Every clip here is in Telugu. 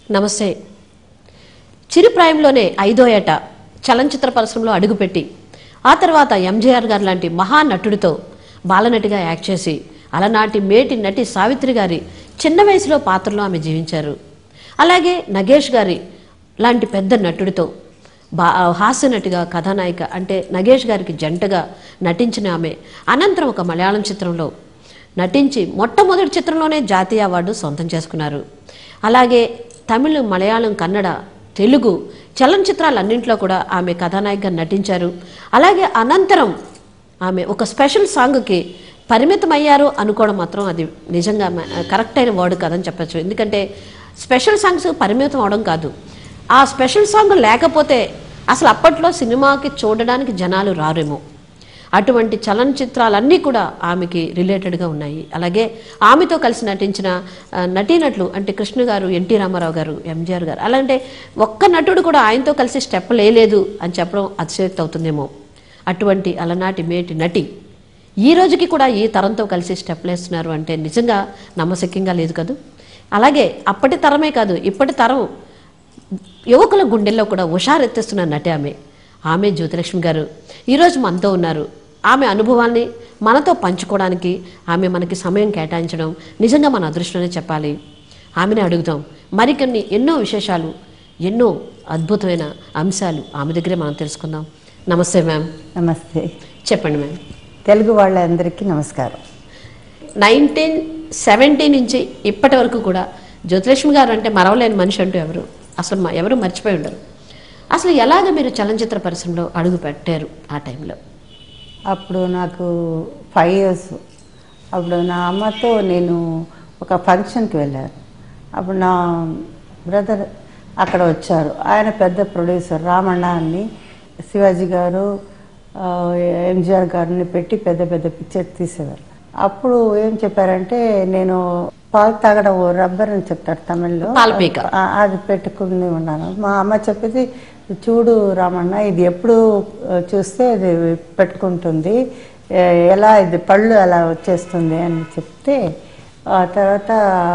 నమస్తే చిరుప్రాయంలోనే ఐదో ఏట చలనచిత్ర పరిశ్రమలో అడుగుపెట్టి ఆ తర్వాత ఎంజీఆర్ గారు లాంటి మహానటుడితో బాలనటిగా యాక్ట్ చేసి అలనాటి మేటి నటి సావిత్రి గారి చిన్న వయసులో పాత్రలో ఆమె జీవించారు అలాగే నగేష్ గారి లాంటి పెద్ద నటుడితో బా హాస్య నటిగా కథానాయిక అంటే నగేష్ గారికి జంటగా నటించిన ఆమె అనంతరం ఒక మలయాళం చిత్రంలో నటించి మొట్టమొదటి చిత్రంలోనే జాతీయ అవార్డు సొంతం చేసుకున్నారు అలాగే తమిళ మలయాళం కన్నడ తెలుగు చలనచిత్రాలన్నింటిలో కూడా ఆమె కథానాయికగా నటించారు అలాగే అనంతరం ఆమె ఒక స్పెషల్ సాంగ్కి పరిమితం అయ్యారు అనుకోవడం మాత్రం అది నిజంగా మ- కరెక్ట్ అయిన వర్డ్ కాదని చెప్పచ్చు ఎందుకంటే స్పెషల్ సాంగ్స్ పరిమితం అవడం కాదు ఆ స్పెషల్ సాంగ్ లేకపోతే అసలు అప్పట్లో సినిమాకి చూడడానికి జనాలు రారేమో అటువంటి చలనచిత్రాలన్నీ కూడా ఆమెకి రిలేటెడ్గా ఉన్నాయి అలాగే ఆమెతో కలిసి నటించిన ఆ, నటీనటులు అంటే కృష్ణ గారు ఎన్టీ రామారావు గారు ఎంజిఆర్ గారు అలాంటే ఒక్క నటుడు కూడా ఆయనతో కలిసి స్టెప్ లేలేదు అని చెప్పడం అతిశయోక్తి అవుతుందేమో అటువంటి అలనాటి మేటి నటి ఈ రోజుకి కూడా ఈ తరంతో కలిసి స్టెప్లు వేస్తున్నారు అంటే నిజంగా నమ్మశక్యంగా లేదు కదూ అలాగే అప్పటి తరమే కాదు ఇప్పటి తరం యువకుల గుండెల్లో కూడా హుషారెత్తిస్తున్న నటి ఆమె ఆమె జ్యోతిలక్ష్మి గారు ఈరోజు మనతో ఉన్నారు ఆమె అనుభవాల్ని మనతో పంచుకోవడానికి ఆమె మనకి సమయం కేటాయించడం నిజంగా మన అదృష్టమనే చెప్పాలి ఆమెనే అడుగుదాం మరికొన్ని ఎన్నో విశేషాలు ఎన్నో అద్భుతమైన అంశాలు ఆమె దగ్గరే మనం తెలుసుకుందాం నమస్తే మ్యామ్ నమస్తే చెప్పండి మ్యామ్ తెలుగు వాళ్ళందరికీ నమస్కారం నైన్టీన్ సెవెంటీ నుంచి ఇప్పటి వరకు కూడా జ్యోతిలక్ష్మి గారు అంటే మరవలేని మనిషి అంటూ ఎవరు అసలు మ- ఎవరు మర్చిపోయి ఉండరు అసలు ఎలాగ మీరు చలనచిత్ర పరిశ్రమలో అడుగు పెట్టారు ఆ టైంలో అప్పుడు నాకు ఫైవ్ ఇయర్స్ అప్పుడు నా అమ్మతో నేను ఒక ఫంక్షన్కి వెళ్ళాను అప్పుడు నా బ్రదర్ అక్కడ వచ్చారు ఆయన పెద్ద ప్రొడ్యూసర్ రామಣ್ణ అని శివాజీ గారు ఆ, ఎంజిఆర్ గారిని పెట్టి పెద్ద పెద్ద పిక్చర్ తీసేవారు అప్పుడు ఏం చెప్పారంటే నేను పాలు తాగడం రబ్బర్ అని చెప్తారు తమిళ్లో పాలపీక. ఆ, అది పెట్టుకుని ఉన్నాను మా అమ్మ చెప్పింది చూడు రామಣ್ణ ఇది ఎప్పుడు ఆ, చూస్తే ఇది పెట్టుకుంటుంది ఏ- ఎలా ఇది పళ్ళు అలా వచ్చేస్తుంది అని చెప్తే ఆ తర్వాత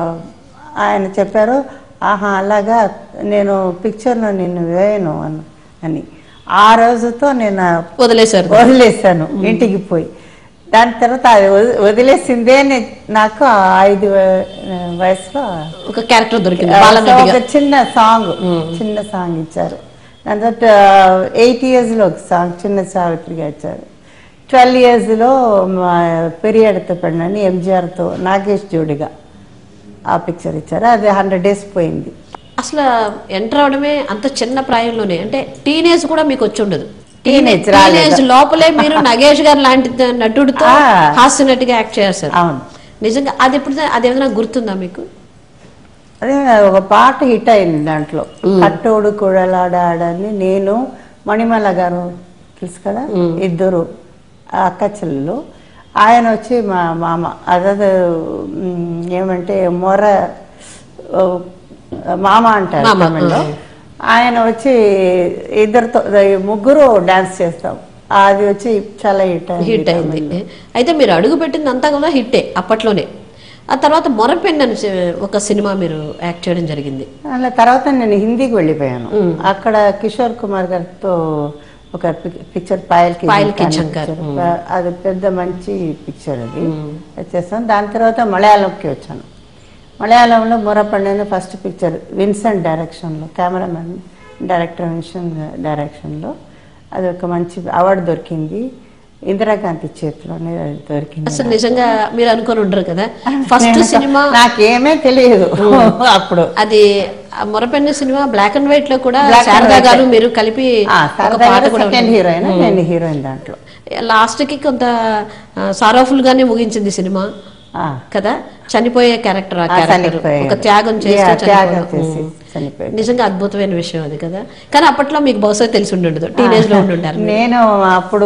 ఆయన చెప్పారు ఆహా అలాగా నేను పిక్చర్లో నిన్ను వేయను అని అని ఆ రోజుతో నేను వదిలేశారు వదిలేసాను ఇంటికి పోయి దాని తర్వాత అది వది- వదిలేసిందే నే- నాకు ఆ ఐదు వ- వయసులో ఒక క్యారెక్టర్ దొరికింది ఆ, బాలనటిగా ఒక చిన్న సాంగ్ చిన్న సాంగ్ ఇచ్చారు దాని తర్వాత ఎయిట్ ఇయర్స్లో ఒక సాంగ్ చిన్న సావిత్రిగా ఇచ్చారు ట్వెల్వ్ ఇయర్స్లో పెరియాడతో పెళ్ళని ఎంజిఆర్తో నాగేష్ జోడిగా ఆ పిక్చర్ ఇచ్చారు అది హండ్రెడ్ డేస్ పోయింది అసలు ఎంటర్ అవడమే అంత చిన్న ప్రాయంలోనే అంటే టీనేజ్ కూడా మీకు వచ్చి ఉండదు Teenage రాలేదు. టీనేజ్ లోపలే మీరు నగేష్ గారు లాంటి నటుడితో ఆ. హాస్య నటిగా యాక్ట్ చేస్తారు అవును నిజంగా అది ఎప్పుడు అది ఏమైనా గుర్తుందా మీకు అదే ఒక పాట హిట్ అయింది దాంట్లో కట్టోడు కుడలాడ ఆడని నేను మణిమల గారు తెలుసు కదా ఇద్దరు ఆ అక్క చెల్లెలు ఆయన వచ్చి మా మామ అదే ఉమ్, ఏమంటే మొర ఓ, మామ అంటారు మామ, తమిళ్లో ఆ. ఆయన వచ్చి ఇద్దరితో ముగ్గురు డాన్స్ చేస్తాం అది వచ్చి చాలా హిట్ హిట్ అయింది అయితే మీరు అడుగు పెట్టింది అంతా కూడా హిట్టే అప్పట్లోనే ఆ తర్వాత మొరపెన్ అని సి- ఒక సినిమా మీరు యాక్ట్ చేయడం జరిగింది అలా తర్వాత నేను హిందీకి వెళ్ళిపోయాను అక్కడ కిషోర్ కుమార్ గారితో ఒక పిక్- పిక్చర్ పాయల్ కి పాయల్ కి ఝంకార్ ఝంకార్. పిక్చర్. అది పెద్ద మంచి పిక్చర్ అది అది చేస్తాను దాని తర్వాత మలయాళంకి వచ్చాను మలయాళంలో మొరపండి ఫస్ట్ పిక్చర్ విన్సెంట్ డైరెక్షన్లో కెమెరామెన్ డైరెక్టర్ విన్సెంట్ డైరెక్షన్లో అది ఒక మంచి అవార్డు దొరికింది ఇందిరాగాంధీ చేతిలోనే అది దొరికింది అసలు నిజంగా మీరు అనుకొని ఉండరు కదా ఫస్ట్ నేను- సినిమా నాకేమీ తెలియదు అప్పుడు అది ఆ మొరపెన్న సినిమా బ్లాక్ అండ్ వైట్ లో కూడా Black and శారదా white. గారు మీరు కలిపి ఆ, ఒక సరదా పాట గారు కూడా సెకండ్ ఉంటుంది. హీరోయిన్ నేను హీరోయిన్ దాంట్లో లాస్ట్ కి కొంత సారాఫుల్ గానే ముగించింది సినిమా ఆ, కదా చనిపోయే క్యారెక్టర్ ఆ ఆ, క్యారెక్టర్ చనిపోయాడు. ఒక త్యాగం చేస్తూ Yeah, త్యాగం చనిపోవడం. చేసి ఉమ్. చనిపోయాడు. నిజంగా అద్భుతమైన విషయం అది కదా కానీ అప్పట్లో మీకు బహుశా తెలిసి ఉండదు టీనేజ్ లో ఉండి ఉంటారు నేను అప్పుడు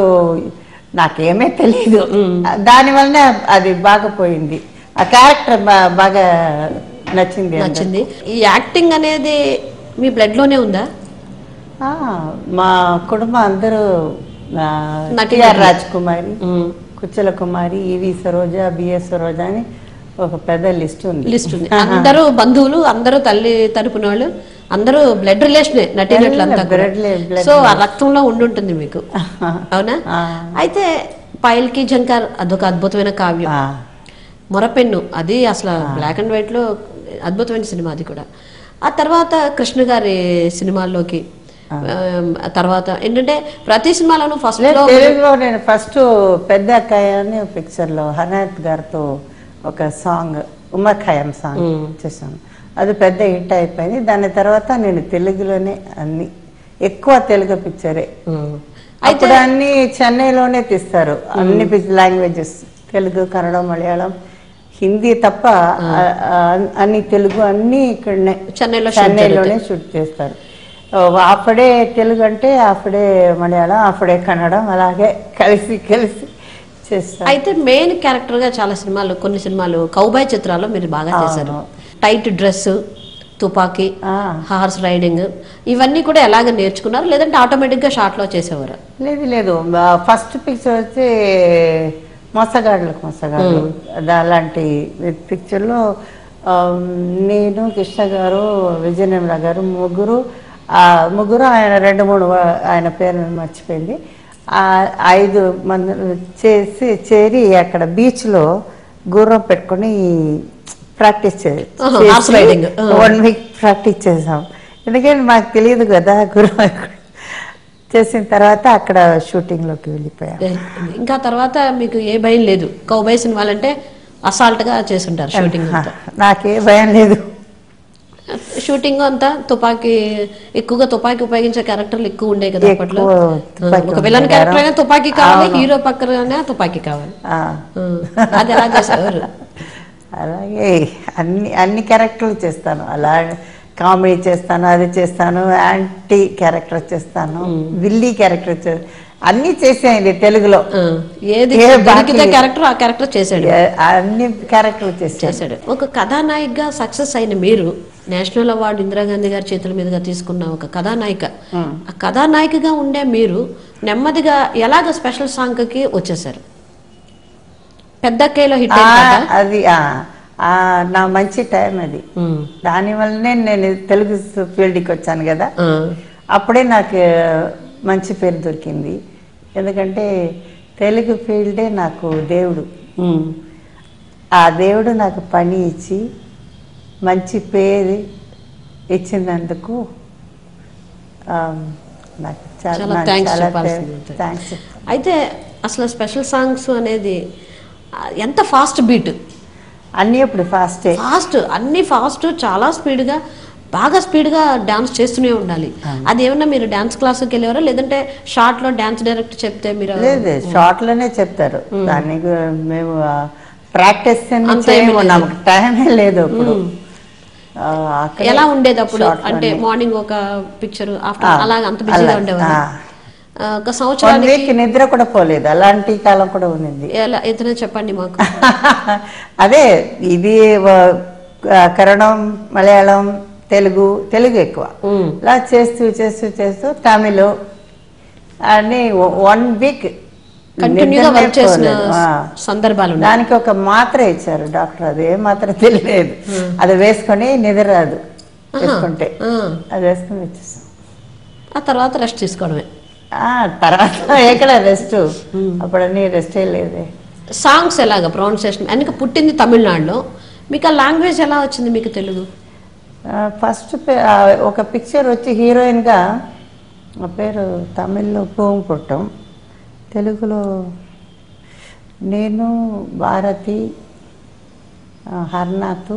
నాకేమీ తెలియదు దానివల్లనే అది బాగా పోయింది ఆ క్యారెక్టర్ బాగా నచ్చింది అందరికి. నచ్చింది ఈ యాక్టింగ్ అనేది మీ బ్లడ్ లోనే ఉందా ఆ, మా కుటుంబం అందరూ ఆ, నటి టిఆర్ నటులు. Raj Kumari um. Kuchala Kumari EV Saroja BS Saroja అని ఒక పెద్ద లిస్ట్ ఉంది లిస్ట్ ఉంది అందరూ బంధువులు అందరూ తల్లి తరపున వాళ్ళు అందరూ బ్లడ్ రిలేషనే నటినట్లంతా Blood rela- blood సో ఆ రక్తంలో ఉండుంటుంది మీకు అవునా ఆ. అయితే పైల్కి జంకర్ అదొక అద్భుతమైన కావ్యం ఆ, మొరపెన్ను అది అసలు బ్లాక్ అండ్ వైట్ లో అద్భుతమైన సినిమా అది కూడా ఆ తర్వాత కృష్ణ గారి సినిమాల్లోకి ఆమ్, ఆ తర్వాత ఏంటంటే ప్రతి సినిమాలోనూ ఫస్ట్ లేదు, లో తెలుగులో నేను ఫస్ట్ పెద్ద అక్కయ్య అని పిక్చర్లో హనాయత్ గారితో ఒక సాంగ్ ఉమర్ ఖయాం సాంగ్ చేశాను అది పెద్ద హిట్ అయిపోయింది దాని తర్వాత నేను తెలుగులోనే అన్ని ఎక్కువ తెలుగు పిక్చరే ఉమ్, అప్పుడు అన్ని చెన్నైలోనే తీస్తారు అన్ని లాంగ్వేజెస్ తెలుగు కన్నడ మలయాళం హిందీ తప్ప ఆ, ఆ, అన్ని తెలుగు అన్ని ఇక్కడనే చెన్నైలో shoot చెన్నైలోనే షూట్ చేస్తారు ఓ, అప్పుడే తెలుగు అంటే అప్పుడే మలయాళం అప్పుడే కన్నడం అలాగే కలిసి కలిసి చేస్తారు అయితే మెయిన్ క్యారెక్టర్ గా చాలా సినిమాలు కొన్ని సినిమాలు కౌబాయ్ చిత్రాల్లో మీరు బాగా చేశారు టైట్ డ్రెస్ తుపాకీ ఆ, హార్స్ రైడింగ్ ఇవన్నీ కూడా ఎలాగ నేర్చుకున్నారు లేదంటే ఆటోమేటిక్ గా షార్ట్ లో చేసేవారు లేదు లేదు ఫస్ట్ పిక్చర్ వచ్చి మోసగాడులకు మోసగాడు అది అలాంటి పిక్చర్లో ఆ, నేను కృష్ణ గారు విజయనిర్మల గారు ముగ్గురు ఆ ముగ్గురు ఆయన రెండు మూడు వా- ఆయన పేరు మర్చిపోయింది ఆ ఐదు మంది చేసి చేరి అక్కడ బీచ్లో గుర్రం పెట్టుకొని ప్రాక్టీస్ ఆహా, horse riding. ఆ. వన్ వీక్ ప్రాక్టీస్ చేసాం ఎందుకంటే మాకు తెలియదు కదా గుర్రం ఎక్కడ. చేసిన తర్వాత అక్కడ షూటింగ్లోకి వెళ్ళిపోయాం ఇంకా తర్వాత మీకు ఏ భయం లేదు కౌబాయ్ సినిమాలంటే అసాల్ట్ గా చేస్తుంటారు షూటింగ్ అంతా నాకే భయం లేదు షూటింగ్ అంతా తుపాకీ ఎక్కువగా తుపాకీ ఉపయోగించే క్యారెక్టర్లు ఎక్కువ ఉండే కదా అప్పట్లో ఎక్కువ ఆ, తుపాకీ ఒక విలన్ ఉండేవారు. క్యారెక్టర్ అయినా తుపాకీ కావాలి హీరో పక్కనే తుపాకీ కావాలి ఆ, ఆ, అది ఎలా చేసేవారు అలాగే అన్ని అన్ని క్యారెక్టర్లు చేస్తాను అలా కామెడీ చేస్తాను అది చేస్తాను యాంటీ క్యారెక్టర్ చేస్తాను విల్లీ క్యారెక్టర్ చే అన్ని చేసాయండి తెలుగులో ఆ, ఏది ఏ దొరికితే బాకీ- క్యారెక్టర్ ఆ క్యారెక్టర్ చేశాడు ఏ- అన్ని క్యారెక్టర్లు చేస్తాను చేశాడు ఒక కథానాయికగా సక్సెస్ అయిన మీరు నేషనల్ అవార్డు ఇందిరాగాంధీ గారి చేతుల మీదుగా తీసుకున్న ఒక కథానాయిక ఆ కథానాయికగా ఉండే మీరు నెమ్మదిగా ఎలాగ స్పెషల్ సాంగ్ కి వచ్చేసారు పెద్ద కేలో హిట్ ఆ, అయింది కదా అది ఆ, ఆ, నా మంచి టైం అది ఉమ్. దానివల్లనే నేను తెలుగు ఫీల్డ్కి వచ్చాను కదా ఆ, అప్పుడే నాకు మంచి పేరు దొరికింది ఎందుకంటే తెలుగు ఫీల్డే నాకు దేవుడు ఉమ్. ఆ దేవుడు నాకు పని ఇచ్చి మంచి పేరు ఇచ్చినందుకు ఆ, నాకు చాలా చాలా నాకు thanks చాలా చెప్పాల్సింది ఉంటుంది. థ్యాంక్స్ అయితే అసలు స్పెషల్ సాంగ్స్ అనేది ఆ, ఎంత ఫాస్ట్ బీట్ అన్నీ ఇప్పుడు ఫాస్టే ఫాస్ట్ అన్ని ఫాస్ట్ చాలా స్పీడ్గా బాగా స్పీడ్గా డాన్స్ చేస్తూనే ఉండాలి అది ఏమన్నా మీరు డాన్స్ క్లాస్కి వెళ్ళేవారా లేదంటే షార్ట్ లో డాన్స్ డైరెక్ట్ చెప్తే మీరు లేదు షార్ట్లోనే చెప్తారు దానికి మేము ప్రాక్టీస్ అంత ఏమీ లేదు. నమ్మకం టైమే లేదు అప్పుడు ఆ, అక్కడే ఎలా ఉండేది అప్పుడు short లోనే. అంటే మార్నింగ్ ఒక పిక్చర్ ఆఫ్టర్ ఆ, అలాగ అంత బిజీగా అలా, ఉండేవారు ఆ. ఆ, ఒక వన్ సంవత్సరానికి వీక్ నిద్ర కూడా పోలేదు అలాంటి కాలం కూడా ఉన్నది ఎలా ఏదైనా చెప్పండి మాకు అదే ఇది వ- ఆ, కన్నడం మలయాళం తెలుగు తెలుగు ఎక్కువ ఉమ్. ఇలా చేస్తూ చేస్తూ చేస్తూ తమిళ్ అని వన్ వీక్ కంటిన్యూగా వర్క్ చేసిన సందర్భాలు ఉన్నాయి. దానికి ఒక మాత్ర ఇచ్చారు డాక్టర్ అది ఏ మాత్ర తెలియలేదు అది వేసుకొని నిద్ర రాదు వేసుకుంటే ఆ, అది వేసుకొని వచ్చేసాం ఆ తర్వాత రెస్ట్ తీసుకోవడమే ఆ, తర్వాత ఎక్కడ రెస్ట్ అప్పుడన్నీ రెస్టే లేదే సాంగ్స్ ఎలాగ ప్రొనౌన్సియేషన్ వెనక పుట్టింది తమిళనాడులో మీకు ఆ లాంగ్వేజ్ ఎలా వచ్చింది మీకు తెలుగు ఫస్ట్ ఒక పిక్చర్ వచ్చి హీరోయిన్గా ఆ పేరు తమిళ్లో భూమి పుట్టం తెలుగులో నేను భారతి ఆ, హర్నాథ్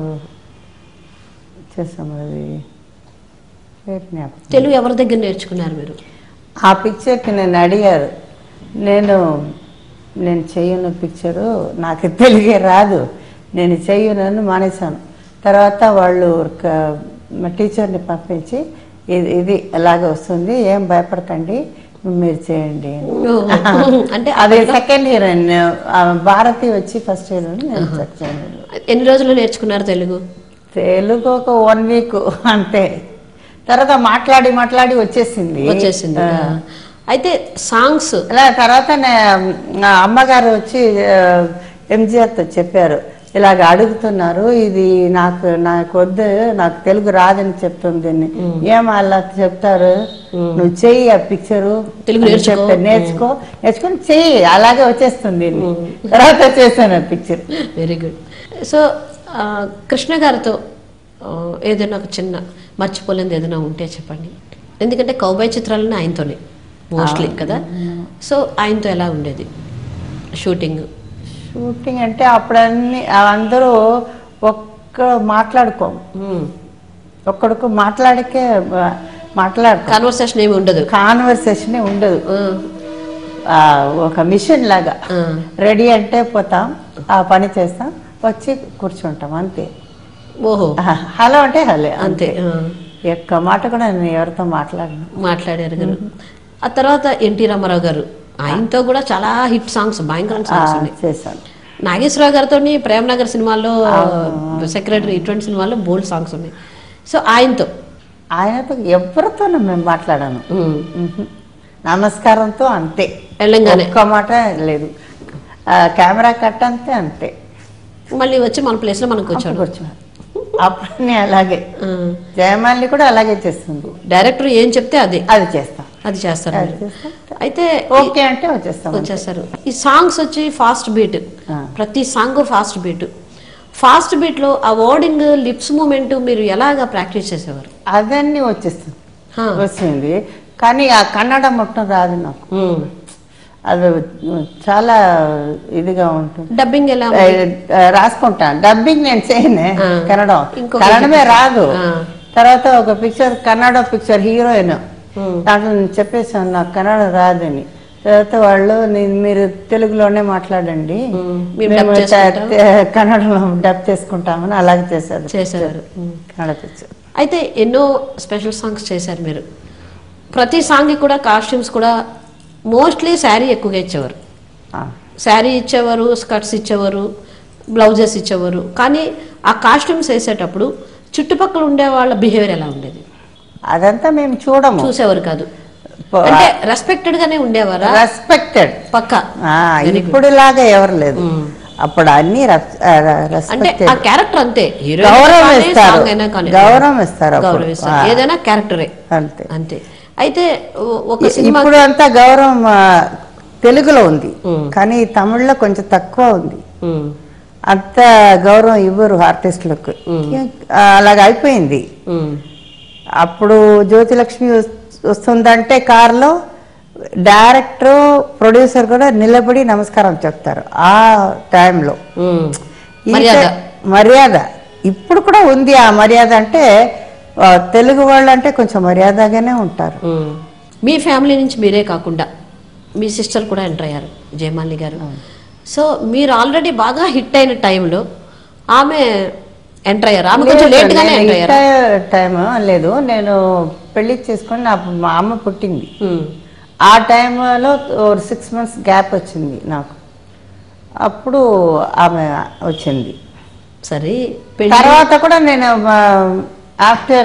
చేసాము అది పేరు జ్ఞాపకం తెలుగు ఎవరి దగ్గర నేర్చుకున్నారు మీరు ఆ పిక్చర్కి నేను అడిగారు నేను నేను చెయ్యను పిక్చరు నాకు తెలుగే రాదు నేను చెయ్యనని మానేశాను తర్వాత వాళ్ళు ఒక మా టీచర్ని పంపించి ఇది ఇది ఎలాగ వస్తుంది ఏం భయపడకండి మీరు చేయండి అని. ఓ, అంటే అది సెకండ్ హీరోయిన్ భారతి వచ్చి ఫస్ట్ హీరోయిన్ నేను సెకండ్ హీరోయిన్ ఎన్ని రోజులు నేర్చుకున్నారు తెలుగు తెలుగు ఒక వన్ వీక్ అంతే తర్వాత మాట్లాడి మాట్లాడి వచ్చేసింది వచ్చేసింది ఆ. అయితే సాంగ్స్ అలా తర్వాత నే- నా అమ్మగారు వచ్చి ఎంజిఆర్తో చెప్పారు ఇలాగ అడుగుతున్నారు ఇది నాకు నాకు వద్దు నాకు తెలుగు రాదని చెప్తుంది దీన్ని ఏం అలా చెప్తారు నువ్వు చెయ్యి ఆ పిక్చరు తెలుగు అని నేర్చుకో. చెప్తే నేర్చుకో నేర్చుకొని చెయ్యి అలాగే వచ్చేస్తుంది దీన్ని తర్వాత చేశాను ఆ పిక్చర్ వెరీ గుడ్ సో ఆ, కృష్ణ గారితో ఆ, ఏదైనా ఒక చిన్న మర్చిపోలేనిది ఏదైనా ఉంటే చెప్పండి ఎందుకంటే కౌబాయ్ చిత్రాలన్నీ ఆయనతోనే మోస్ట్లీ కదా సో ఆయనతో ఎలా ఉండేది షూటింగ్ షూటింగ్ అంటే అప్పుడన్నీ అందరూ ఒక్క మాట్లాడుకోం ఒక్కడికి మాట్లాడికే మాట్లాడుకో కాన్వర్సేషన్ ఏమి ఉండదు కాన్వర్సేషన్ ఉండదు ఆ, ఆ, ఒక మిషన్ లాగా ఆ, రెడీ అంటే పోతాం ఆ పని చేస్తాం వచ్చి కూర్చుంటాం అంతే ఓహో ఆ, హలో అంటే హలే అంతే ఆ, ఒక్క మాట కూడా నేను ఎవరితో మాట్లాడను మాట్లాడారు గారు ఆ తర్వాత ఎన్టీ రామారావు గారు ఆయనతో కూడా చాలా హిట్ సాంగ్స్ భయంకర ఆ, సాంగ్స్ ఉన్నాయి చేశాను నాగేశ్వరరావు గారితో ప్రేమనగర్ సినిమాల్లో సెక్రటరీ ఇటువంటి సినిమాల్లో బోల్డ్ సాంగ్స్ ఉన్నాయి సో ఆయనతో ఆయనతో ఎవరితోనూ మేము మాట్లాడాను ఉమ్, మ్హూ. నమస్కారంతో అంతే వెళ్ళంగానే ఒక్క మాట లేదు ఆ, కెమెరా కట్ అంతే అంతే మళ్ళీ వచ్చి మన ప్లేస్ లో మనం కూర్చోడు కూర్చున్నాను అప్పుడు అలాగే జయమాలిని కూడా అలాగే చేస్తుంది డైరెక్టర్ ఏం చెప్తే అదే అది చేస్తాం అది చేస్తారు అది మీరు. చేస్తాం అయితే ఓకే అంటే వచ్చేస్తాం వచ్చేస్తారు ఈ సాంగ్స్ వచ్చి ఫాస్ట్ బీట్ ఆ. ప్రతి song fast beat fast beat లో ఆ వర్డింగ్ లిప్స్ మూమెంట్ మీరు ఎలాగా ప్రాక్టీస్ చేసేవారు అదన్నీ వచ్చేస్తుంది హా. వచ్చింది కానీ ఆ కన్నడ మొత్తం రాదు నాకు ఉమ్. అది చాలా ఇదిగా ఉంటుంది డబ్బింగ్ ఎలా ఆ, ఆ, రాసుకుంటాను డబ్బింగ్ నేను చేయనే ఆ. కన్నడం ఇంకొక కన్నడమే రాదు ఆ. తర్వాత ఒక picture Kannada picture heroine um. దాంట్లో నేను చెప్పేసాను నాకు కన్నడ రాదని తర్వాత వాళ్ళు "నేను- మీరు తెలుగులోనే మాట్లాడండి ఉమ్. మేము మేము dub చేసుకుంటాం." త- త- కన్నడలో డబ్ చేసుకుంటామని అలాగే చేశారు చేసేవారు ఉమ్. కన్నడ పిక్చర్ అయితే ఎన్నో స్పెషల్ సాంగ్స్ చేశారు మీరు ప్రతి సాంగ్కి కూడా కాస్ట్యూమ్స్ కూడా మోస్ట్లీ శారీ ఎక్కువగా ఇచ్చేవారు శారీ ఇచ్చేవారు స్కర్ట్స్ ఇచ్చేవారు బ్లౌజెస్ ఇచ్చేవారు కానీ ఆ కాస్ట్యూమ్స్ వేసేటప్పుడు చుట్టుపక్కల ఉండే వాళ్ళ బిహేవియర్ ఎలా ఉండేది అదంతా మేము చూడము చూసేవారు కాదు ప- అంటే రెస్పెక్టెడ్ గానే ఉండేవారా రెస్పెక్టెడ్ పక్క ఇప్పుడు లాగా ఎవరు లేదు అప్పుడు అన్ని అంటే రెస్పెక్టెడ్ ఆ క్యారెక్టర్ అంతే హీరో గౌరవం ఇస్తారు. అయినా కానీ గౌరవం ఇస్తారు అప్పుడు. గౌరవిస్తారు ఆ. ఏదైనా క్యారెక్టరే అంతే అంతే అయితే ఓ- ఒక సినిమా ఇప్పుడు అంతా గౌరవం ఆ, తెలుగులో ఉంది ఉమ్. కానీ తమిళ్లో కొంచెం తక్కువ ఉంది ఉమ్, అంత గౌరవం ఇవ్వరు ఆర్టిస్టులకు ఉమ్. అలాగ అయిపోయింది ఉమ్, అప్పుడు జ్యోతిలక్ష్మి వస్- వస్తుందంటే కారులో డైరెక్టర్ ప్రొడ్యూసర్ కూడా నిలబడి నమస్కారం చెప్తారు ఆ టైంలో ఉమ్. ఈ మర్యాద టై- మర్యాద ఇప్పుడు కూడా ఉంది ఆ మర్యాద అంటే ఆ, తెలుగు వాళ్ళు అంటే కొంచెం మర్యాదగానే ఉంటారు ఉమ్. మీ ఫ్యామిలీ నుంచి మీరే కాకుండా మీ సిస్టర్ కూడా ఎంటర్ అయ్యారు జయమాలిని గారు సో మీరు ఆల్రెడీ బాగా హిట్ అయిన టైంలో ఆమె ఎంటర్ అయ్యారు ఆమె కొంచెం లేదు, లేట్ గానే నేను ఎంటర్ అయ్యారు ఇంత టైం లేదు నేను పెళ్లి చేసుకొని నా మా అమ్మ పుట్టింది ఉమ్, ఆ టైంలో సిక్స్ మంత్స్ గ్యాప్ వచ్చింది నాకు అప్పుడు ఆమె వచ్చింది సరే పెళ్లి తర్వాత కూడా నేను ఆఫ్టర్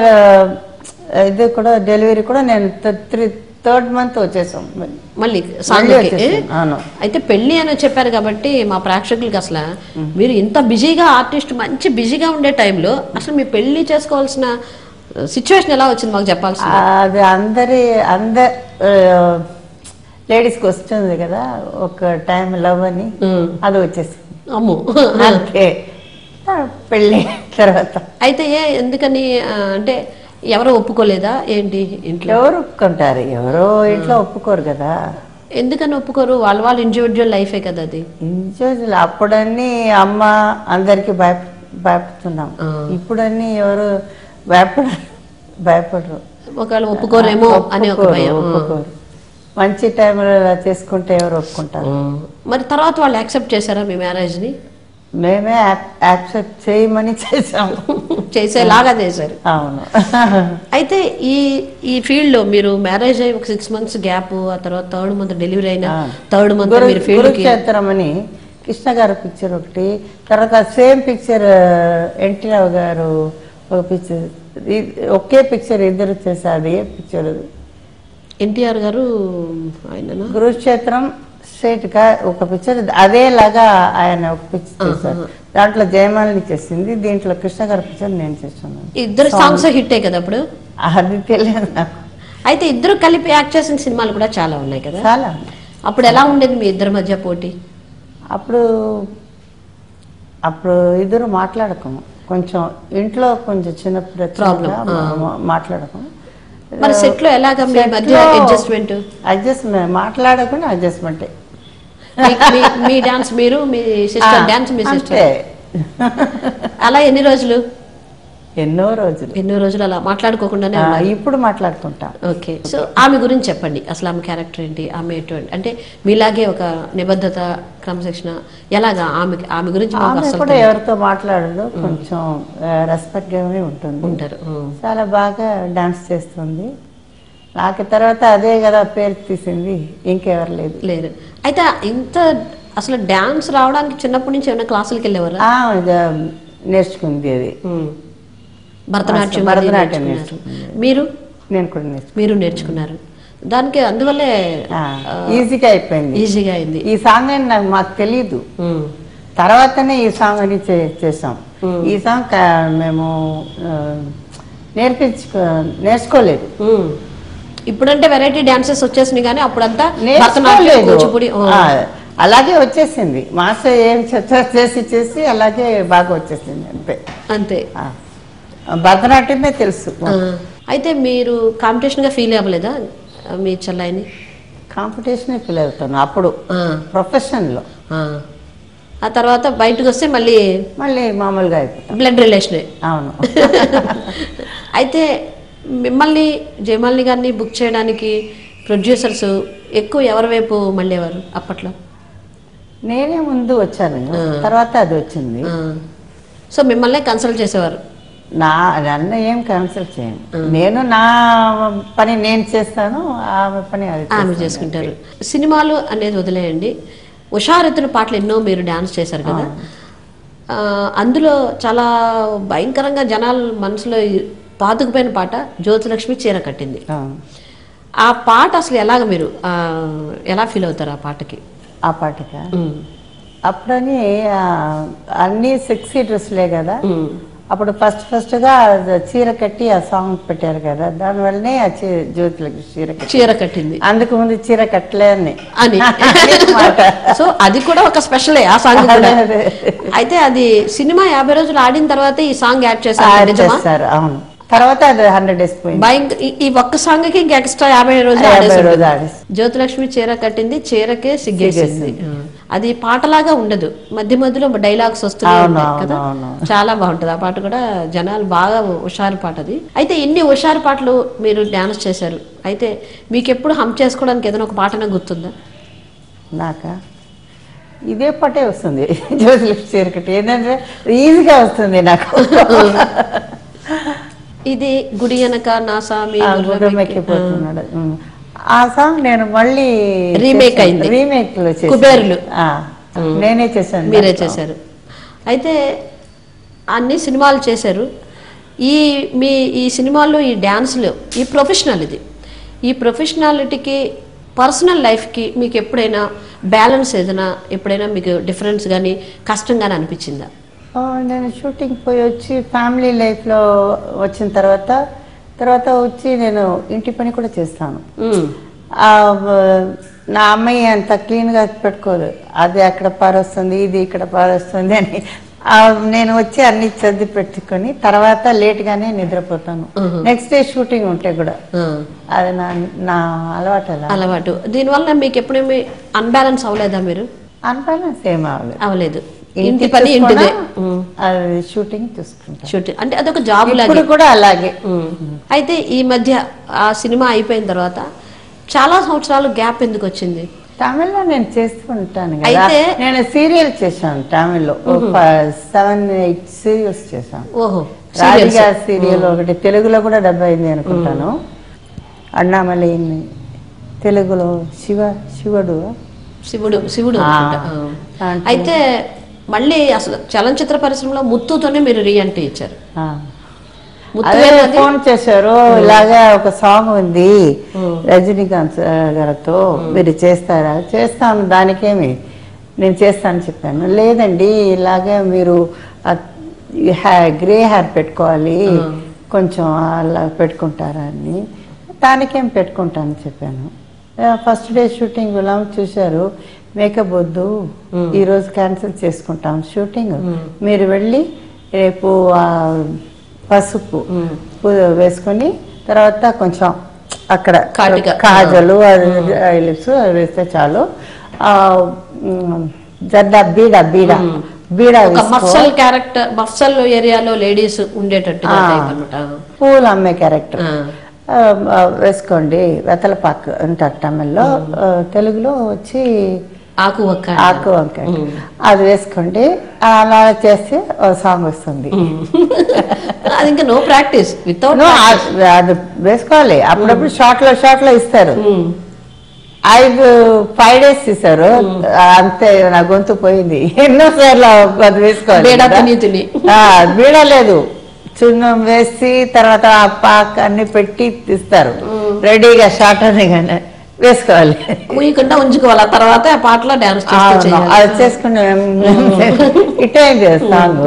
ఇది కూడా డెలివరీ కూడా నేను త్రీ థర్డ్ మంత్ వచ్చేసాం మళ్ళీ మళ్ళీ సాంగ్కి వచ్చేసాం అవును అయితే పెళ్లి అని చెప్పారు కాబట్టి మా ప్రేక్షకులకి అసలు మీరు ఇంత బిజీగా ఆర్టిస్ట్ మంచి బిజీగా ఉండే టైంలో అసలు మీ పెళ్లి చేసుకోవాల్సిన సిచ్యువేషన్ ఎలా వచ్చింది మాకు చెప్పాల్సింది అది అందరి అంద లేడీస్కి వస్తుంది కదా ఒక టైం లవ్ అని ఉమ్, అది వచ్చేసింది అమ్ము అంతే ఆ, పెళ్ళి తర్వాత అయితే ఏ ఎందుకని ఆ, అంటే ఎవరో ఒప్పుకోలేదా ఏంటి ఇంట్లో ఎవరు ఒప్పుకుంటారు ఎవరో ఇంట్లో ఒప్పుకోరు కదా ఎందుకని ఒప్పుకోరు వాళ్ళ వాళ్ళ ఇండివిజువల్ లైఫే కదా అది ఇండివిజువల్ అప్పుడన్నీ అమ్మ అందరికి భయ భయపడుతున్నాం ఆ. ఇప్పుడన్నీ ఎవరు భయపడ భయపడరు ఒకవేళ ఒప్పుకోరేమో అని ఒక ఒప్పుకోరు, భయం ఒప్పుకోరు మంచి టైంలో ఇలా చేసుకుంటే ఎవరు ఒప్పుకుంటారు ఆ. మరి తర్వాత వాళ్ళు యాక్సెప్ట్ చేశారా మీ మ్యారేజ్ ని మేమే యాక్సెప్ట్ చేయమని చేసాము చేసేలాగా చేశారు అవును అయితే ఈ ఈ ఫీల్డ్ లో మీరు మ్యారేజ్ అయ్యి ఒక సిక్స్ మంత్స్ గ్యాప్ ఆ తర్వాత థర్డ్ మంత్ డెలివరీ అయిన ఆ. థర్డ్ మంత్ గురు మీరు ఫీల్డ్ కి కురుక్షేత్రం అని కృష్ణ గారు పిక్చర్ ఒకటి తర్వాత సేమ్ పిక్చర్ ఎన్టీ రావు గారు ఒక పిక్చర్ ఒకే పిక్చర్ ఇద్దరు చేశారు అది ఏ పిక్చర్ అది ఎన్టీఆర్ గారు ఆయననా కురుక్షేత్రం స్ట్రైట్ గా ఒక పిక్చర్ అదేలాగా ఆయన ఒక పిక్చర్ చేశారు దాంట్లో జయమాలిని చేసింది దీంట్లో కృష్ణ గారి పిక్చర్ నేను చేస్తున్నాను ఇద్దరు సాంగ్స్ హిట్టే కదా అప్పుడు అది తెలియదు నాకు అయితే ఇద్దరు కలిపి యాక్ట్ చేసిన సినిమాలు కూడా చాలా ఉన్నాయి కదా చాలా అప్పుడు ఎలా ఉండేది మీ ఇద్దరి మధ్య పోటీ అప్పుడు అప్పుడు ఇద్దరు మాట్లాడకము కొంచెం ఇంట్లో కొంచెం చిన్న Problem, మాట్లాడకము మరి సెట్ లో ఎలాగా మీ మధ్య అడ్జస్ట్మెంట్ అడ్జస్ట్ మాట్లాడకుండా అడ్జస్ట్మెంటే మీ డాన్స్ మీరు మీ సిస్టర్ డాన్స్ మీ సిస్టర్ అంతే అలా ఎన్ని రోజులు ఎన్నో రోజులు ఎన్నో రోజులు అలా మాట్లాడుకోకుండానే ఆ, ఉన్నారు ఇప్పుడు మాట్లాడుకుంటాం ఓకే సో ఆమె గురించి చెప్పండి అసలు ఆమె క్యారెక్టర్ ఏంటి ఆమె ఎటువంటి అంటే మీలాగే ఒక నిబద్ధత క్రమశిక్షణ ఎలాగా ఆమె ఆమె గురించి మాకు ఆమె అసలు కూడా ఎవరితో మాట్లాడదు కొంచెం రెస్పెక్ట్ గానే ఉంటుంది ఉంటారు ఉం. చాలా బాగా డాన్స్ చేస్తుంది నాకు తర్వాత అదే కదా పేరు తీసింది ఇంకెవరు లేదు లేరు అయితే ఇంత అసలు డాన్స్ రావడానికి చిన్నప్పటి నుంచి ఏమైనా క్లాసులకి వెళ్ళేవారా ఆ, ఇది నేర్చుకుంది అది ఉం. భరతనాట్యం అది భరతనాట్యం నేర్చుకున్నారు. మీరు నేను కూడా నేర్చుకున్నాను మీరు నేర్చుకున్నారు దానికి అందువల్లే ఈజీగా అయిపోయింది ఈజీగా అయింది ఈ సాంగ్ అని నాకు మాకు తెలియదు ఉం. తర్వాతనే ఈ సాంగ్ అని చే- చేసాం ఈ సాంగ్ క- మేము ఆ, నేర్పించుకో నేర్చుకోలేదు ఉం. ఇప్పుడంటే వెరైటీ డాన్సెస్ వచ్చేసినాయి కానీ అప్పుడంతా భరతనాట్యం నేర్చుకోలేదు కూచిపూడి ఓ. ఆ, అలాగే వచ్చేసింది మాస్టర్ ఏం చెప్తారో చేసి చేసి అలాగే బాగా వచ్చేసింది అంతే అంతే ఆ. భరతనాట్యమే తెలుసు ఆ. అయితే మీరు కాంపిటీషన్ గా ఫీల్ అవ్వలేదా ఆ, మీ చెల్లాయిని కాంపిటీషన్ ఫీల్ అవుతాను అప్పుడు ఆ. ప్రొఫెషన్లో ఆ. ఆ తర్వాత బయటకు వస్తే మళ్ళీ మళ్ళీ మామూలుగా అయిపోతాం బ్లడ్ రిలేషనే అవును అయితే మిమ్మల్ని జయమాలిని గారిని బుక్ చేయడానికి ప్రొడ్యూసర్స్ ఎక్కువ ఎవరి వైపు మళ్ళేవారు అప్పట్లో నేనే ముందు వచ్చాను తర్వాత అది వచ్చింది ఆ. సో మిమ్మల్ని కన్సల్ట్ చేసేవారు నా నన్ను ఏం కన్సల్ట్ చేయను నేను నా పని నేను చేస్తాను ఆమె పని అది ఆమె చేస్తుంది. చేసుకుంటారు సినిమాలు అనేది వదిలేయండి ఉషారెత్తున పాటలు ఎన్నో మీరు డాన్స్ చేశారు కదా ఆ, అందులో చాలా భయంకరంగా జనాల మనసులో ఈ పాతుకుపోయిన పాట జ్యోతిలక్ష్మి చీర కట్టింది అవును. ఆ పాట అసలు ఎలాగ మీరు ఆ, ఎలా ఫీల్ అవుతారు ఆ పాటకి ఆ పాటక ఉమ్, అప్పుడని ఆ, అన్ని సెక్సీ డ్రెస్లే కదా ఉమ్, అప్పుడు ఫస్ట్ ఫస్ట్ గా చీర కట్టి ఆ సాంగ్ పెట్టారు కదా దానివల్లనే ఆ చీ జ్యోతులకి చీర కట్టి చీర కట్టింది అందుకు ముందు చీర కట్టలే అని అని మాట. సో అది కూడా ఒక స్పెషలే ఆ సాంగ్ కూడా అదే, అదే. అయితే అది సినిమా యాభై రోజులు ఆడిన తర్వాత ఈ సాంగ్ యాడ్ చేశారు యాడ్ నిజమా చేస్తారు అవును తర్వాత అది హండ్రెడ్ డేస్ పోయింది భయంక- ఈ- ఈ ఒక్క సాంగ్ కి ఇంకా ఎక్స్ట్రా యాభై రోజులు యాభై ఆడేసి రోజులు ఉంటుంది. ఆడేసి. జ్యోతిలక్ష్మి చీర కట్టింది చీరకే సిగ్గేసింది అది పాటలాగా ఉండదు మధ్య మధ్యలో డైలాగ్స్ వస్తున్నాయి అవును, ఉంటాయి అవును, కదా అవును. చాలా బాగుంటది ఆ పాట కూడా జనాలు బాగా హుషారు పాట అది అయితే ఇన్ని హుషారు పాటలు మీరు డాన్స్ చేశారు అయితే మీకు ఎప్పుడు హమ్ చేసుకోవడానికి ఏదైనా ఒక పాటన గుర్తుందా నాకా ఇదే పట్టే వస్తుంది జ్యోతిలక్ష్మి చీర కట్టి ఏంటంటే ఈజీగా వస్తుంది నాకు ఇది గుడి వెనక నా సామి ఆ గుర్రం ఎక్కిపోతున్నాడు ఉమ్. ఆ సాంగ్ నేను మళ్ళీ Remake అయింది. రీమేక్ లో చేశాను. కుబేరులు. ఆ, నేనే చేశాను మీరే దాంట్లో. చేశారు అయితే అన్ని సినిమాలు చేశారు ఈ మీ ఈ సినిమాల్లో ఈ డ్యాన్స్లు ఈ ప్రొఫెషనల్ ఇది ఈ ప్రొఫెషనాలిటీకి పర్సనల్ లైఫ్కి మీకు ఎప్పుడైనా బ్యాలెన్స్ ఏదైనా ఎప్పుడైనా మీకు డిఫరెన్స్ కానీ కష్టం కానీ అనిపించిందా ఆ, నేను షూటింగ్ పోయి వచ్చి ఫ్యామిలీ లైఫ్లో వచ్చిన తర్వాత తర్వాత వచ్చి నేను ఇంటి పని కూడా చేస్తాను మ్మ్. ఆ, వ- నా అమ్మాయి అంత క్లీన్గా పెట్టుకోదు అది అక్కడ పారొస్తుంది ఇది ఇక్కడ పారొస్తుంది అని ఆ, నేను వచ్చి అన్ని చదివి పెట్టుకొని తర్వాత లేట్గానే నిద్రపోతాను నెక్స్ట్ డే షూటింగ్ ఉంటే కూడా ఆ, అది నా నా అలవాటు అలా అలవాటు దీనివల్ల మీకు ఎప్పుడేమి అన్బ్యాలెన్స్ అవ్వలేదా మీరు అన్బ్యాలెన్స్ ఏం అవ్వలేదు అవ్వలేదు ఇంటి ఇంటి పని ఇంటిదే చూసుకున్నా, అది షూటింగ్ చూసుకుంటాను షూటింగ్ అంటే అదొక జాబ్ లాగే ఇప్పుడు కూడా అలాగే ఉమ్. అయితే ఈ మధ్య ఆ సినిమా అయిపోయిన తర్వాత చాలా సంవత్సరాలు గ్యాప్ ఎందుకు వచ్చింది తమిళ్లో నేను చేస్తూ ఉంటాను కదా అయితే- నేను సీరియల్ చేశాను తమిళ్లో సెవెన్ ఎయిట్ సీరియల్స్ చేశాను ఓహో రాధిగా సీరియల్ ఒకటి తెలుగులో కూడా డెబ్బై అయింది అనుకుంటాను అన్నామలై తెలుగులో శివ శివుడు శివుడు శివుడు ఆ. అనుకుంటా. ఆ. దాంట్లో- అయితే మళ్ళీ అసలు చలనచిత్ర పరిశ్రమలో ముత్తుతోనే మీరు రీఎంట్రీ ఇచ్చారు ఆ. ముత్తు అదే వేలు ఫోన్ చేశారు ఇలాగా ఒక సాంగ్ ఉంది రజనీకాంత్ గారితో మీరు చేస్తారా చేస్తాను దానికేమి నేను చేస్తాను చెప్పాను లేదండి ఇలాగే మీరు గ్రే హెయిర్ పెట్టుకోవాలి కొంచెం అలా పెట్టుకుంటారా అని దానికేం పెట్టుకుంటాను చెప్పాను ఫస్ట్ డే షూటింగ్ గులాం చూశారు మేకప్ వద్దు ఈ రోజు క్యాన్సిల్ చేసుకుంటాం షూటింగ్ మీరు వెళ్ళి రేపు ఆ పసుపు పు- వేసుకొని తర్వాత కొంచెం అక్కడ కాటుక. కాజలు లిప్స్ వేస్తే చాలు ఆ, మ్, జడ్డ బీడ బీడ బీడ ఒక వేసుకో. మఫ్సల్ క్యారెక్టర్ మఫ్సల్ ఏరియాలో లేడీస్ ఉండేటట్టుగా ఆ. type అన్నమాట. పూలు అమ్మే క్యారెక్టర్ ఆ. ఆ, ఆ, వేసుకోండి వెతలపాకు అంటారు తమిళ్లో ఆ, తెలుగులో వచ్చి ఆకు ఒక్క ఆకు వంకాయ అది వేసుకోండి అలా చేస్తే ఓ సాంగ్ వస్తుంది అది ఇంకా నో ప్రాక్టీస్ వితౌట్ No, అది అది వేసుకోవాలి అప్పుడప్పుడు షార్ట్ లో షార్ట్ లో ఇస్తారు ఐదు ఫైవ్ డేస్ ఇస్తారు అంతే నా గొంతు పోయింది ఎన్నో సార్లు అది వేసుకోవాలి బీడా కదా. తిని తిని. ఆ, బీడా లేదు చున్నం వేసి తర్వాత ఆ పాక్ అన్ని పెట్టి ఇస్తారు రెడీగా షార్ట్ అని కానీ వేసుకోవాలి ముయ్యకుండా ఉంచుకోవాలి ఆ తర్వాత ఆ పాటలో డాన్స్ చేస్తూ అవును, చేయాలి అది చేసుకుని ఇట్ అయింది సాంగ్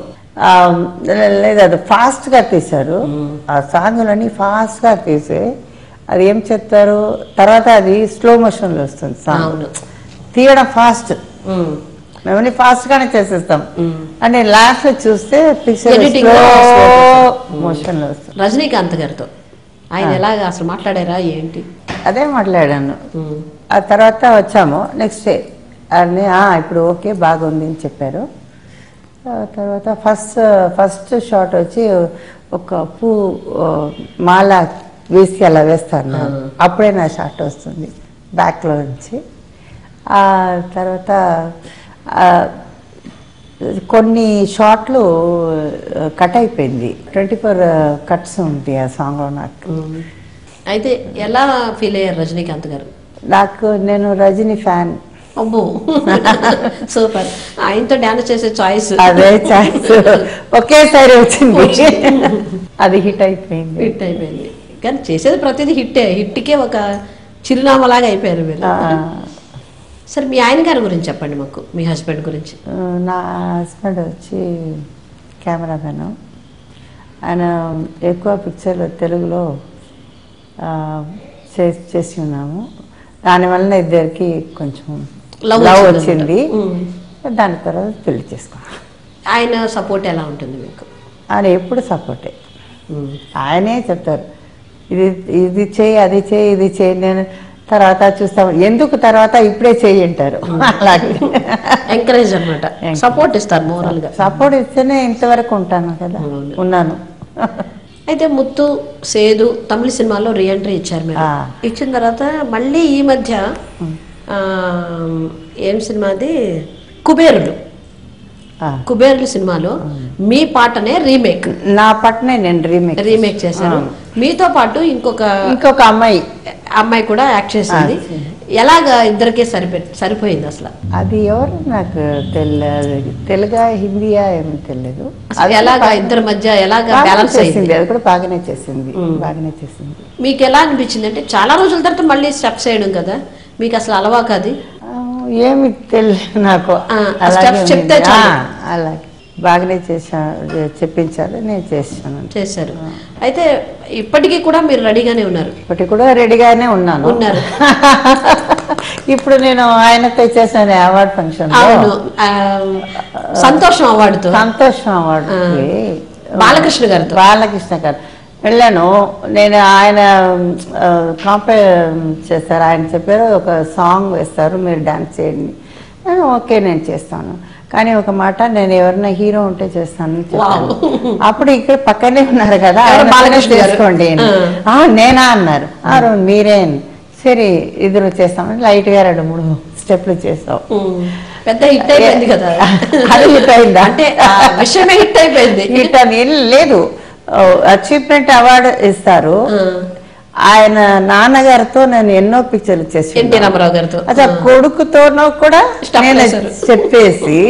లేదు అది ఫాస్ట్ గా తీశారు ఆ సాంగ్లని ఫాస్ట్ గా తీసి అది ఏం చెప్తారు తర్వాత అది స్లో మోషన్ లో వస్తుంది సాంగ్ అవును. తీయడం ఫాస్ట్ ఉమ్. మేమని ఫాస్ట్ గానే చేసేస్తాం అంటే లాస్ట్ లో చూస్తే పిక్చర్ Editing స్లో లో slow మోషన్ లో వస్తుంది రజనీకాంత్ గారితో ఆయన ఎలాగ అసలు మాట్లాడారా ఏంటి అదే మాట్లాడాను ఉమ్. ఆ తర్వాత వచ్చాము నెక్స్ట్ డే అని "ఆ, ఇప్పుడు ఓకే బాగుంది అని చెప్పారు ఆ తర్వాత ఫస్ట్ ఫస్ట్ షాట్ వచ్చి ఒక పూ ఆ, మాల వేసి అలా వేస్తారు నాకు. అప్పుడే నా షాట్ వస్తుంది బ్యాక్లో నుంచి ఆ తర్వాత ఆ, కొన్ని షాట్లు కట్ అయిపోయింది ట్వంటీ ఫోర్ కట్స్ ఉంది ఆ సాంగ్లో నాకు ఉమ్. అయితే ఎలా ఫీల్ అయ్యారు రజనీకాంత్ గారు నాకు నేను రజనీ ఫ్యాన్ అబ్బో సూపర్ ఆయనతో డాన్స్ చేసే చాయిస్ అదే ఛాన్స్ ఒకేసారి వచ్చింది అది హిట్ అయిపోయింది హిట్ అయిపోయింది కానీ చేసేది ప్రతిదీ హిట్టే హిట్కే ఒక చిరునామాలాగా అయిపోయారు మీరు ఆ, సరే మీ ఆయన గారి గురించి చెప్పండి మాకు మీ హస్బెండ్ గురించి నా హస్బెండ్ వచ్చి కెమెరామెన్ ఆయన ఎక్కువ పిక్చర్లు తెలుగులో ఆ, చే- చేసి ఉన్నాము దానివల్ల ఇద్దరికి కొంచెం Love లవ్ వచ్చింది వచ్చింది దాని తర్వాత పెళ్లి చేసుకున్నాం ఆయన సపోర్ట్ ఎలా ఉంటుంది మీకు ఆయన ఎప్పుడు సపోర్టే ఆయనే చెప్తారు ఇది ఇది చేయి అది చేయి ఇది చేయి నేను తర్వాత చూస్తాం ఎందుకు తర్వాత ఇప్పుడే చేయి అంటారు అలాగే ఎంకరేజ్ అనమాట Encourage. సపోర్ట్ ఇస్తారు మోరల్ గా సపోర్ట్ ఇస్తేనే ఇంతవరకు ఉంటాను కదా అవును. ఉన్నాను అయితే ముత్తు సేదు తమిళ సినిమాలో రీఎంట్రీ ఇచ్చారు మీరు ఆ. ఇచ్చిన తర్వాత మళ్ళీ ఈ మధ్య ఆ, ఏం సినిమా అది కుబేరుడు ఆ. కుబేరుడు సినిమాలో మీ పాటనే రీమేక్ నా పట్నే నేను రీమేక్ రీమేక్ చేశారు మీతో పాటు ఇంకొక ఇంకొక అమ్మాయి అమ్మాయి కూడా యాక్ట్ చేసింది ఎలాగా ఇద్దరికే సరిపో సరిపోయింది అసలు అది ఎవరు నాకు తెలియదు తెలుగా హిందీయా ఏమో తెలియదు అసలు ఎలాగా ఇద్దరి మధ్య ఎలాగా బాగానే బ్యాలెన్స్ అయింది చేసింది అది కూడా బాగానే చేసింది బాగానే చేసింది మీకు ఎలా అనిపించింది అంటే చాలా రోజుల తర్వాత మళ్ళీ స్టెప్స్ వేయడం కదా మీకు అసలు అలవా కాదు ఆ, ఏమి తెలియదు నాకు ఆ, ఆ అలాగే steps చెప్తే ఉంది. చాలు. ఆ, అలాగే బాగానే చేశా చెప్పించారు నేను చేశాను చేశారు అయితే ఇప్పటికీ కూడా మీరు రెడీగానే ఉన్నారు ఇప్పటి కూడా రెడీగానే ఉన్నాను ఉన్నారు. ఇప్పుడు నేను ఆయనతో చేశాను అవార్డ్ ఫంక్షన్ అవును ఆ, సంతోషం అవార్డుతో సంతోషం అవార్డుకి బాలకృష్ణ గారితో బాలకృష్ణ గారు వెళ్ళాను నేను ఆయన కాంపే చేస్తారు ఆయన చెప్పారు ఒక సాంగ్ వేస్తారు మీరు డాన్స్ చేయండి నేను ఓకే నేను చేస్తాను కానీ ఒక మాట నేను ఎవరైనా హీరో ఉంటే చేస్తాను అని చెప్పాను. అప్పుడు ఇక్కడ పక్కనే ఉన్నారు కదా ఎవరు? ఆయనతోనే బాలకృష్ణ గారు? చేసుకోండి అని. ఆ. "ఆ, నేనా అన్నారు "ఆ, మీరే అని సరే ఇద్దరు చేస్తామని లైట్ గా రెండు మూడు స్టెప్లు చేస్తాం ఉమ్, పెద్ద హిట్ అయిపోయింది కదా అది హిట్ అయిందా? అంటే ఆ విషయమే హిట్ అయిపోయింది హిట్ అని ఏం లేదు అచీవ్మెంట్ అవార్డు ఇస్తారు ఆ, ఆయన నాన్నగారితో నేను ఎన్నో పిక్చర్లు చేసి ఎన్టీ రామారావు గారితో అచ్చా కొడుకుతోనూ కూడా Stuff నేను వేశారు. చెప్పేసి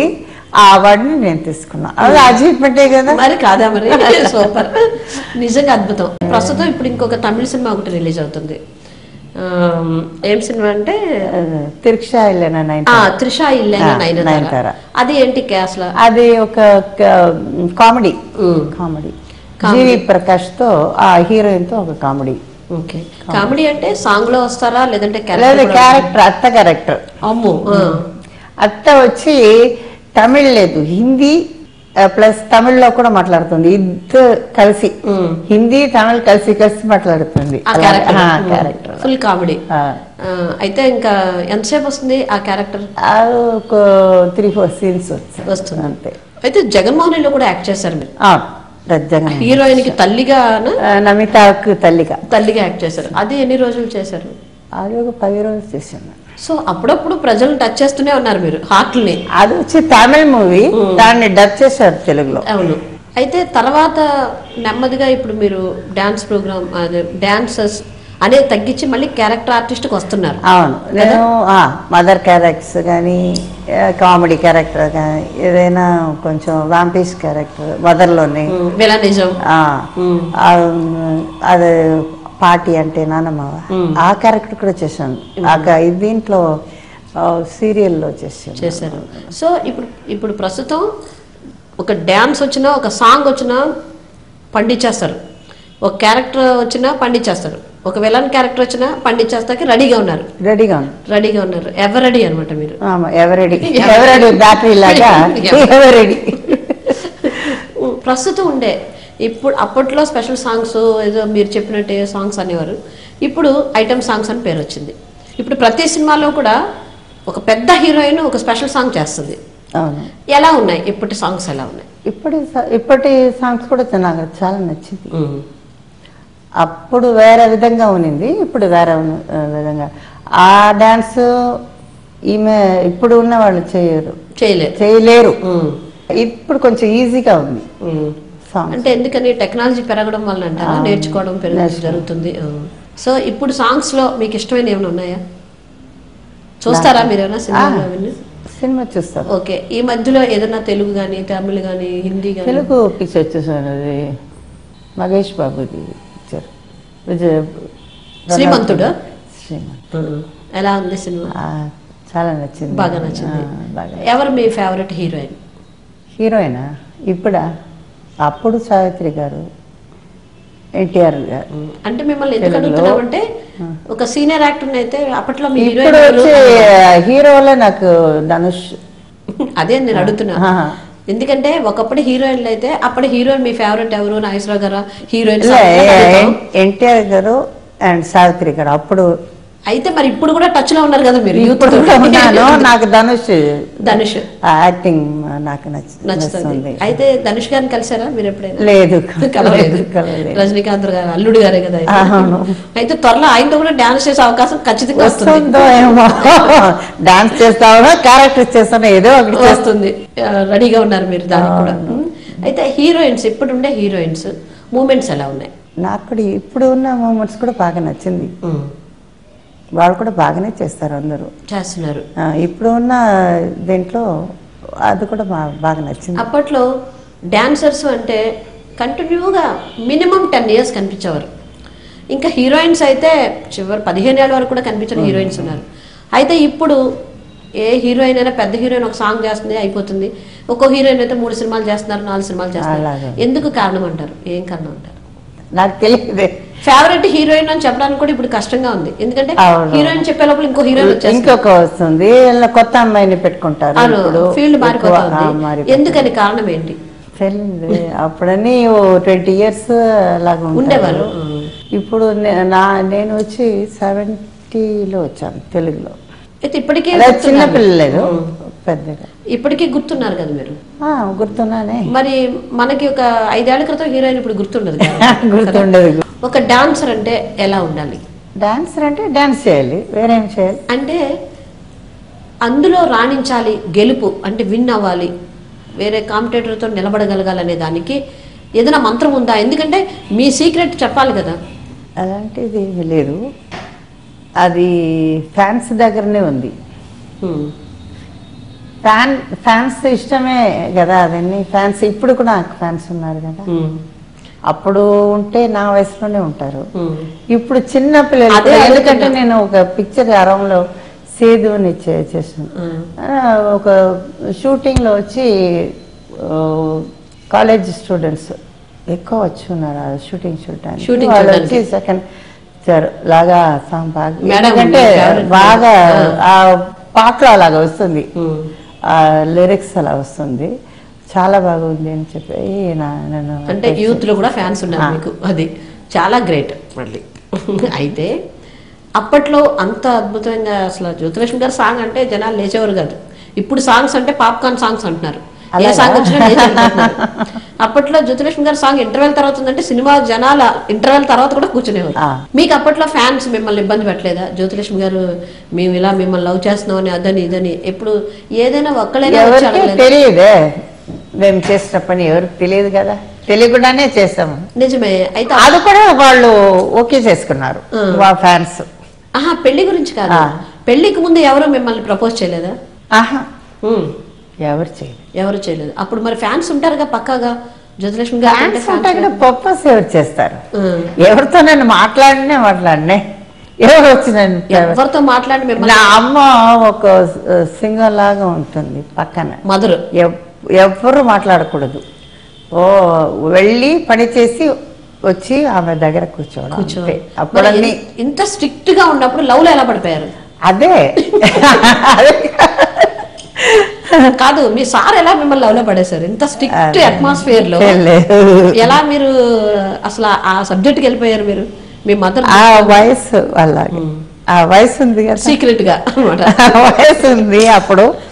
ఆ అవార్డుని నేను తీసుకున్నా అది అచీవ్మెంటే కదా మరి కాదా మరి సూపర్ నిజంగా అద్భుతం ప్రస్తుతం ఇప్పుడు ఇంకొక తమిళ సినిమా ఒకటి రిలీజ్ అవుతుంది ఆ, ఏం సినిమా అంటే తిరుక్షా వెళ్ళాను నైన్ ఆ త్రిష ఇల్లేన ఆ, నయనతార నయనతార. అది ఏంటి కే అసలు అది ఒక comedy um, comedy G V Prakash తో ఆ హీరోయిన్ తో ఒక కామెడీ ఓకే కామెడీ అంటే సాంగ్ లో వస్తారా లేదంటే లేదా character కూడా- క్యారెక్టర్ అత్త క్యారెక్టర్ అమ్మో ఆ, అత్త వచ్చి తమిళ్ లేదు హిందీ ప్లస్ తమిళ్లో కూడా మాట్లాడుతుంది ఇద్దరు కలిసి ఉమ్. హిందీ తమిళ్ కలిసి కలిసి మాట్లాడుతుంది ఆ క్యారెక్టర్ క్యారెక్టర్ ఫుల్ కామెడీ అయితే ఇంకా ఎంతసేపు వస్తుంది ఆ క్యారెక్టర్ ఒక త్రీ ఫోర్ సీన్స్ వచ్చాయి వస్తుంది. అంతే అయితే జగన్మోహన్ రెడ్డిలో కూడా యాక్ట్ చేశారు మీరు ఆ, రజ్జంగా హీరోయిన్ కి తల్లిగా నమితాకు తల్లిగా తల్లిగా యాక్ట్ చేశారు అది ఎన్ని రోజులు చేశారు అది ఒక పది రోజులు చేశాను సో అప్పుడప్పుడు ప్రజలను టచ్ చేస్తూనే ఉన్నారు మీరు హార్ట్ని అది వచ్చి తమిళ్ మూవీ దాన్ని డబ్ చేశారు తెలుగులో అవును అయితే తర్వాత నెమ్మదిగా ఇప్పుడు మీరు డాన్స్ ప్రోగ్రామ్ అదే డాన్సర్స్ అనేది తగ్గించి మళ్ళీ క్యారెక్టర్ ఆర్టిస్ట్కి వస్తున్నారు అవును నేను మదర్ క్యారెక్టర్స్ కానీ కామెడీ క్యారెక్టర్ కానీ ఏదైనా కొంచెం వాంపీస్ క్యారెక్టర్ మదర్లోనే విలనిజం అది పార్టీ అంటే నానమ్మ ఆ క్యారెక్టర్ కూడా చేశాను ఆ క- దీంట్లో సీరియల్లో చేశాను చేశారు సో ఇప్పుడు ఇప్పుడు ప్రస్తుతం ఒక డ్యాన్స్ వచ్చినా ఒక సాంగ్ వచ్చినా పండించేస్తారు ఒక క్యారెక్టర్ వచ్చినా పండించేస్తారు ఒక విలన్ క్యారెక్టర్ వచ్చినా పండించేస్తాకి రెడీగా ఉన్నారు రెడీగా ఉంది రెడీగా ఉన్నారు ఎవర్ రెడీ అనమాట మీరు ఆమా, ఎవరెడీ ఎవరెడీ బ్యాటరీ లాగా ఎవరెడీ ప్రస్తుతం ఉండే ఇప్పుడు అప్పట్లో స్పెషల్ సాంగ్స్ ఏదో మీరు చెప్పినట్టే సాంగ్స్ అనేవారు ఇప్పుడు ఐటమ్ సాంగ్స్ అని పేరు వచ్చింది ఇప్పుడు ప్రతి సినిమాలో కూడా ఒక పెద్ద హీరోయిన్ ఒక స్పెషల్ సాంగ్ చేస్తుంది అవును ఎలా ఉన్నాయి ఇప్పటి సాంగ్స్ ఎలా ఉన్నాయి ఇప్పటి స- ఇప్పటి సాంగ్స్ కూడా నాకు చాలా నచ్చింది అప్పుడు వేరే విధంగా ఉన్నింది ఇప్పుడు వేరే ఉన్న- ఆ, విధంగా ఆ డాన్స్ ఈమె ఇప్పుడు ఉన్న వాళ్ళు చేయరు చేయలేదు చేయలేరు ఇప్పుడు కొంచెం ఈజీగా ఉంది సాంగ్ అంటే ఎందుకని టెక్నాలజీ పెరగడం వల్ల అంటారా నేర్చుకోవడం పెరగడం జరుగుతుంది ఆ. సో ఇప్పుడు సాంగ్స్ లో మీకు ఇష్టమైన ఏమైనా ఉన్నాయా చూస్తారా మీరు ఏమైనా సినిమాలో అవన్నీ? సినిమా చూస్తాం ఓకే ఈ మధ్యలో ఏదైనా తెలుగు కానీ తమిళ్ కానీ హిందీ కానీ తెలుగు పిక్చర్ చూసాను అది మహేష్ బాబుది పిక్చర్ విజయ్ శ్రీమంతుడా? శ్రీమంత్ ఎలా ఉంది సినిమా ఆ, చాలా నచ్చింది బాగా నచ్చింది ఆ, బాగా ఎవరు మీ ఫేవరెట్ హీరోయిన్ హీరోయినా ఇప్పుడా అప్పుడు సావిత్రి గారు ఎన్టీఆర్ గారు అంటే మిమ్మల్ని ఎందుకు తెలుగులో? అడుగుతున్నామంటే ఒక సీనియర్ యాక్టర్ అయితే అప్పట్లో మీ ఇప్పుడు హీరోయిన్ వచ్చి హీరోలో నాకు ధనుష్ అదే నేను అడుగుతున్నా ఆహా. ఎందుకంటే ఒకప్పుడు హీరోయిన్లు అయితే అప్పుడు హీరోయిన్ మీ ఫేవరెట్ ఎవరు నాగేశ్వరరావు గారా హీరోయిన్ ఇలా ఎన్టీఆర్ గారు అండ్ సావిత్రి గారు అప్పుడు అయితే మరి ఇప్పుడు కూడా టచ్ లో ఉన్నారు కదా మీరు యూత్ ఇప్పుడు కూడా ఉన్నాను నాకు ధనుష్ ధనుష్ ఆ యాక్టింగ్ నాకు నచ్చ- నచ్చుతుంది నచ్చుతుంది అయితే ధనుష్ గారిని కలిసారా మీరు ఎప్పుడైనా లేదు కలవలేదు కలవలేదు. రజనీకాంత్ గారు అల్లుడు గారే కదా ఆయన. అవును. అయితే త్వరలో ఆయనతో కూడా డాన్స్ చేసే అవకాశం ఖచ్చితంగా వస్తుంది వస్తుందో ఏమో డాన్స్ చేస్తావో క్యారెక్టర్ చేస్తానో ఏదో ఒకటి చేస్తా వస్తుంది ఆ, రెడీగా ఉన్నారు మీరు దానికి కూడా అయితే హీరోయిన్స్ ఇప్పుడు ఉండే హీరోయిన్స్ మూమెంట్స్ ఎలా ఉన్నాయి నాకు కూడా ఇప్పుడు ఉన్న మూమెంట్స్ కూడా బాగా నచ్చింది వాళ్ళు కూడా బాగానే చేస్తారు అందరూ చేస్తున్నారు ఆ, ఇప్పుడు ఉన్న దీంట్లో అది కూడా బా- బాగా నచ్చింది అప్పట్లో డాన్సర్స్ అంటే కంటిన్యూగా మినిమం టెన్ ఇయర్స్ కనిపించేవారు ఇంకా హీరోయిన్స్ అయితే చివరి పదిహేను ఏళ్ళ వరకు కూడా కనిపించిన హీరోయిన్స్ ఉన్నారు అయితే ఇప్పుడు ఏ హీరోయిన్ అయినా పెద్ద హీరోయిన్ ఒక సాంగ్ చేస్తుంది అయిపోతుంది ఒక్కో హీరోయిన్ అయితే మూడు సినిమాలు చేస్తున్నారు నాలుగు సినిమాలు చేస్తున్నారు అలాగే. ఎందుకు కారణం అంటారు ఏం కారణం అంటారు నాకు తెలియదు ఫేవరెట్ హీరోయిన్ అని చెప్పడానికి కూడా ఇప్పుడు కష్టంగా ఉంది ఎందుకంటే అవును. హీరోయిన్ చెప్పే లోపల ఇంకో హీరోయిన్ వచ్చేస్తారు ఇంకొక వస్తుంది ఇలా కొత్త అమ్మాయిని పెట్టుకుంటారు ఇప్పుడు ఫీల్డ్ ఎక్కువ, ఆ, మారిపోతుంది మారిపోతుంది. ఎందుకని కారణం ఏంటి తెలియదు అప్పుడని ట్వంటీ ఇయర్స్ అలాగా ఉంటారు. ఉండేవారు. ఇప్పుడు నే- నా నేను వచ్చి సెవెంటీలో వచ్చాను తెలుగులో అయితే ఇప్పటికే అలా చిన్న గుర్తున్నారు. పిల్లలేదు పెద్దగా ఇప్పటికీ గుర్తున్నారు కదా మీరు ఆ, గుర్తున్నానే మరి మనకి ఒక ఐదేళ్ల క్రితం హీరోయిన్ ఇప్పుడు గుర్తుండదు కదా. గుర్తుండదు ఒక డాన్సర్ అంటే ఎలా ఉండాలి డాన్సర్ అంటే డాన్స్ చేయాలి వేరేం చేయాలి అంటే అందులో రాణించాలి గెలుపు అంటే విన్ అవ్వాలి వేరే కాంపిటేటర్తో నిలబడగలగాలనే దానికి ఏదైనా మంత్రం ఉందా ఎందుకంటే మీ సీక్రెట్ చెప్పాలి కదా అలాంటిది ఏమీ లేదు అది ఫ్యాన్స్ దగ్గరనే ఉంది హ్మ్. ఫ్యాన్ ఫ్యాన్స్ ఇష్టమే కదా అదన్నీ ఫ్యాన్స్ ఇప్పుడు కూడా నాకు ఫ్యాన్స్ ఉన్నారు కదా ఉమ్, అప్పుడు ఉంటే నా వయసులోనే ఉంటారు ఉమ్. ఇప్పుడు చిన్న పిల్లలు అదే ఇప్పుడు ఎందుకంటే అడుగుతున్నా. నేను ఒక పిక్చర్ అరంలో సేదుని చే- చేశాను ఉమ్. ఆ, ఒక షూటింగ్ లో వచ్చి కాలేజ్ స్టూడెంట్స్ ఎక్కువ వచ్చి ఉన్నారు ఆ షూటింగ్ చూడడానికి Shooting వాళ్ళు చూడడానికి. వచ్చి సెకండ్ సార్ లాగా సాంగ్ బాగా Madam, ఎందుకంటే మీ favorite బాగా madam. ఆ పాటలో అలాగా వస్తుంది ఉమ్. ఆ లిరిక్స్ అలా వస్తుంది చాలా బాగుంది అని చెప్పి నా- నన్ను అంటే యూత్ లో కూడా ఫ్యాన్స్ ఉన్నారు ఆ. మీకు అది చాలా గ్రేట్ మళ్ళీ అయితే అప్పట్లో అంత అద్భుతంగా అసలు జ్యోతిలక్ష్మి గారి సాంగ్ అంటే జనాలు లేచేవారు కాదు ఇప్పుడు సాంగ్స్ అంటే పాప్కార్న్ సాంగ్స్ అంటున్నారు ఏ అలాగా? సాంగ్ వచ్చినా లేచి వెళ్ళిపోతున్నారు. అప్పట్లో జ్యోతిలక్ష్మి గారి సాంగ్ ఇంటర్వెల్ తర్వాత ఉందంటే సినిమా జనాల ఇంటర్వెల్ తర్వాత కూడా కూర్చునేవారు ఆ. మీకు అప్పట్లో ఫ్యాన్స్ మిమ్మల్ని ఇబ్బంది పెట్టలేదా జ్యోతిలక్ష్మి గారు మేము ఇలా మిమ్మల్ని లవ్ చేస్తున్నామని అదని ఇదని ఎప్పుడు ఏదైనా ఒక్కలైనా వచ్చి ఎవరికి అడగలేదా? తెలియదే మేము చేసిన పని ఎవరికి తెలియదు కదా తెలియకుండానే చేసాము నిజమే అయితే అది కూడా వాళ్ళు ఓకే చేసుకున్నారు ఆ. మా ఫ్యాన్స్ ఆహా పెళ్లి గురించి కాదు ఆ. పెళ్లికి ముందు ఎవరు మిమ్మల్ని ప్రపోజ్ చేయలేదా ఆహా ఉమ్, ఎవరు చేయలేదు ఎవరు చేయలేదు అప్పుడు మరి ఫ్యాన్స్ ఉంటారుగా పక్కాగా జ్యోతిలక్ష్మి గారు అంటే ఫ్యాన్స్ ఉంటే కూడా ఫ్యాన్స్ పర్పస్ ఎవరు చేస్తారు ఉమ్. ఎవరితో నన్ను మాట్లాడినే మాట్లాడినే ఎవరు వచ్చి నన్ను ఎవరితో మాట్లాడి నా మిమ్మల్ని అమ్మ ఒక సింగర్ లాగా ఉంటుంది పక్కన మదర్ ఎవ్- ఎవ్వరు మాట్లాడకూడదు ఓ వెళ్ళి పని చేసి వచ్చి ఆమె దగ్గర కూర్చోవడం కూర్చో అంతే. మరి అప్పుడన్నీ ఇన్- ఇంత స్ట్రిక్ట్ గా ఉన్నప్పుడు లవ్ లో ఎలా పడిపోయారు అదే అదే కాదు మీ సార్ ఎలా మిమ్మల్ని లవ్ లో పడేశారు ఇంత స్ట్రిక్ట్ అదే. అట్మాస్ఫియర్ లో లేదు. ఎలా మీరు అసలు ఆ సబ్జెక్ట్ కి వెళ్ళిపోయారు మీరు మీ మదర్ ఆ వయసు అలాగే ఆ వయసు ఉంది కదా సీక్రెట్ గా అన్నమాట ఆ వయసు ఉంది అప్పుడు